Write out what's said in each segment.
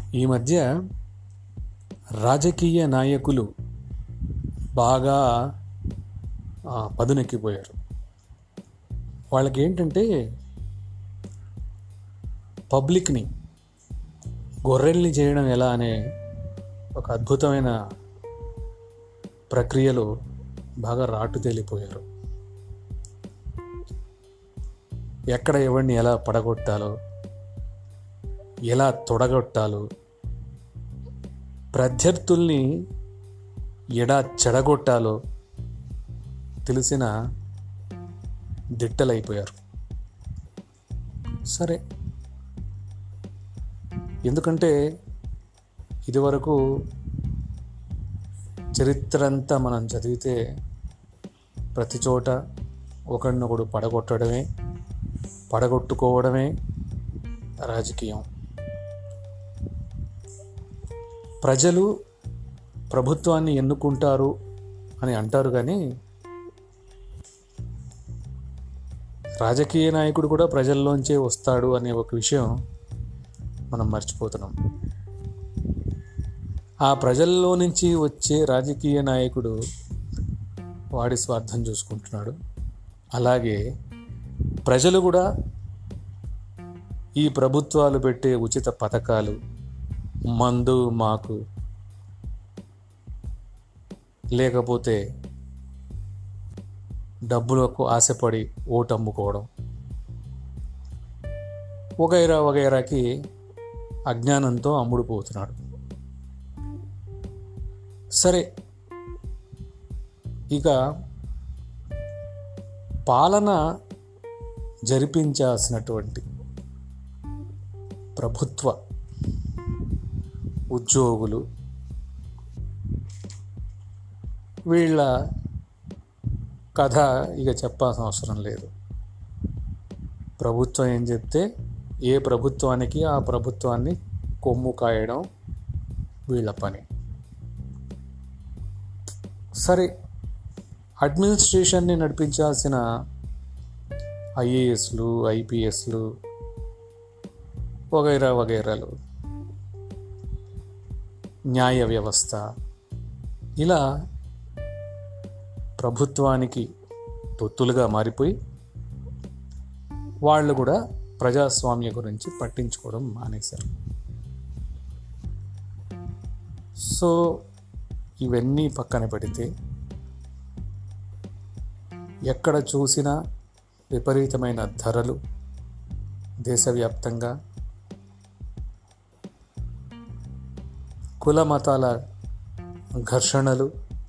ఈ మధ్య రాజకీయ నాయకులు బాగా ఆ, పదునెక్కిపోయారు వాళ్ళకి ఏంటంటే పబ్లిక్ని గొర్రెల్ని చేయడం ఎలా అనే ఒక అద్భుతమైన ప్రక్రియలో బాగా రాటు తేలిపోయారు ఎక్కడ ఎవరిని ఎలా పడగొట్టాలో ఎలా తొడగొట్టాలో ప్రత్యర్థుల్ని ఎడా చెడగొట్టాలో తెలిసిన దిట్టలైపోయారు సరే ఎందుకంటే ఇదివరకు చరిత్ర అంతా మనం చదివితే ప్రతి చోట ఒకరినొకడు పడగొట్టడమే పడగొట్టుకోవడమే రాజకీయం ప్రజలు ప్రభుత్వాన్ని ఎన్నుకుంటారు అని అంటారు కానీ రాజకీయ నాయకుడు కూడా ప్రజల్లోంచే వస్తాడు అనే ఒక విషయం మనం మర్చిపోతున్నాం ఆ ప్రజల్లో నుంచి వచ్చే రాజకీయ నాయకుడు వాడి స్వార్థం చూసుకుంటున్నాడు అలాగే ప్రజలు కూడా ఈ ప్రభుత్వాలు పెట్టే ఉచిత పథకాలు మందు మాకు లేకపోతే డబ్బులకు ఆశపడి ఓటు అమ్ముకోవడం వగైరా వగైరాకి అజ్ఞానంతో అమ్ముడుపోతున్నాడు సరే ఇక పాలన జరిపించాల్సినటువంటి ప్రభుత్వ ఉద్యోగులు వీళ్ళ కథ ఇక చెప్పాల్సిన అవసరం లేదు ప్రభుత్వం ఏం చెప్తే ఏ ప్రభుత్వానికి ఆ ప్రభుత్వాన్ని కొమ్ము కాయడం వీళ్ళ పని సరే అడ్మినిస్ట్రేషన్ని నడిపించాల్సిన ఐఏఎస్లు ఐపీఎస్లు వగైరా వగైరాలు న్యాయ వ్యవస్థ ఇలా ప్రభుత్వానికి తొత్తులుగా మారిపోయి వాళ్ళు కూడా ప్రజాస్వామ్య గురించి పట్టించుకోవడం మానేశారు సో ఇవన్నీ పక్కన పెడితే ఎక్కడ చూసినా విపరీతమైన ధరలు దేశవ్యాప్తంగా కుల మతాల ఘర్షణలు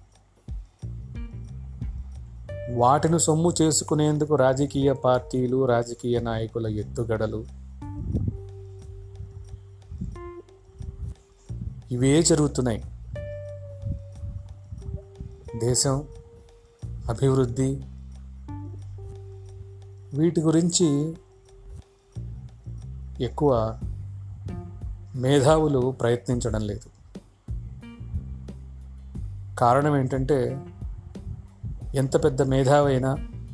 వాటిని సొమ్ము చేసుకునేందుకు రాజకీయ పార్టీలు రాజకీయ నాయకుల ఎత్తుగడలు ఇవే జరుగుతున్నాయి దేశం అభివృద్ధి వీటి గురించి ఎక్కువ మేధావులు ప్రయత్నించడం లేదు కారణం ఏంటంటే ఎంత పెద్ద మేధావైనా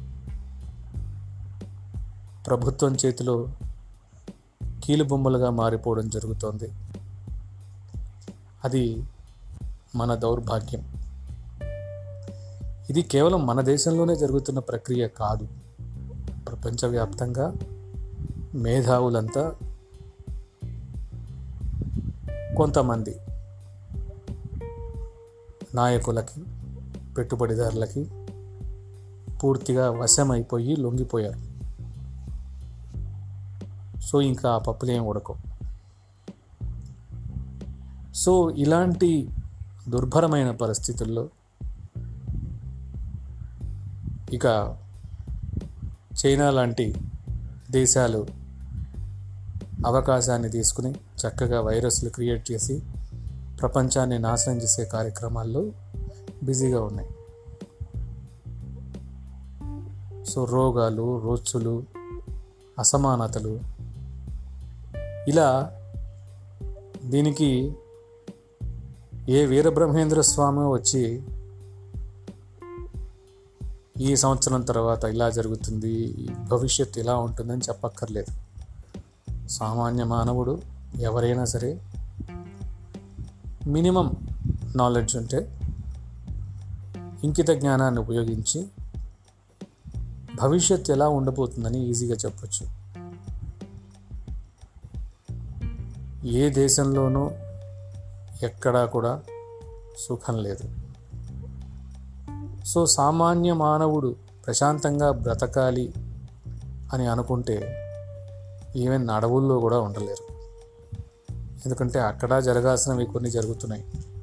ప్రభుత్వం చేతిలో కీలుబొమ్మలుగా మారిపోవడం జరుగుతోంది అది మన దౌర్భాగ్యం ఇది కేవలం మన దేశంలోనే జరుగుతున్న ప్రక్రియ కాదు ప్రపంచవ్యాప్తంగా మేధావులంతా కొంతమంది నాయకులకి పెట్టుబడిదారులకి పూర్తిగా వశమైపోయి లొంగిపోయారు సో ఇంకా ఆ పప్పులేం ఉడకవు సో ఇలాంటి దుర్భరమైన పరిస్థితుల్లో ఇక చైనా లాంటి దేశాలు అవకాశాన్ని తీసుకుని చక్కగా వైరస్లు క్రియేట్ చేసి ప్రపంచాన్ని నాశనం చేసే కార్యక్రమాల్లో బిజీగా ఉన్నాయి సో రోగాలు రోచ్చులు అసమానతలు ఇలా దీనికి ఏ వీరబ్రహ్మేంద్ర స్వామి వచ్చి ఈ సంవత్సరం తర్వాత ఇలా జరుగుతుంది ఈ భవిష్యత్తు ఇలా ఉంటుందని చెప్పక్కర్లేదు సామాన్య మానవుడు ఎవరైనా సరే మినిమం నాలెడ్జ్ ఉంటే ఇంకిత జ్ఞానాన్ని ఉపయోగించి భవిష్యత్తు ఎలా ఉండబోతుందని ఈజీగా చెప్పొచ్చు ఏ దేశంలోనూ ఎక్కడా కూడా సుఖం లేదు సో సామాన్య మానవుడు ప్రశాంతంగా బ్రతకాలి అని అనుకుంటే ఈవెన్ అడవుల్లో కూడా ఉండలేరు ఎందుకంటే అక్కడ జరగాల్సినవి కొన్ని జరుగుతున్నాయి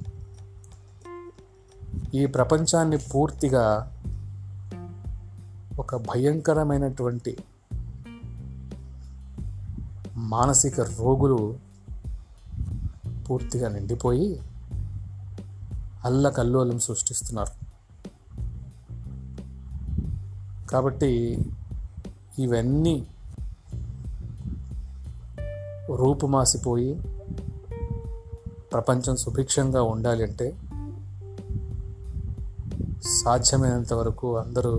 ఈ ప్రపంచాన్ని పూర్తిగా ఒక భయంకరమైనటువంటి మానసిక రోగులు పూర్తిగా నిండిపోయి అల్లకల్లోలం సృష్టిస్తున్నారు కాబట్టి ఇవన్నీ రూపుమాసిపోయి ప్రపంచం సుభిక్షంగా ఉండాలి అంటే సాధ్యమైనంత వరకు అందరూ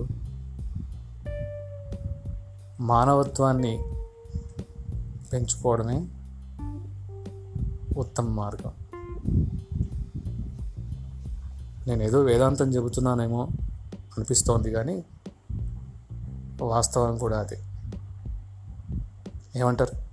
మానవత్వాన్ని పెంచుకోవడమే ఉత్తమ మార్గం నేను ఏదో వేదాంతం చెబుతున్నానేమో అనిపిస్తోంది కానీ వాస్తవం కూడా అదే ఏమంటారు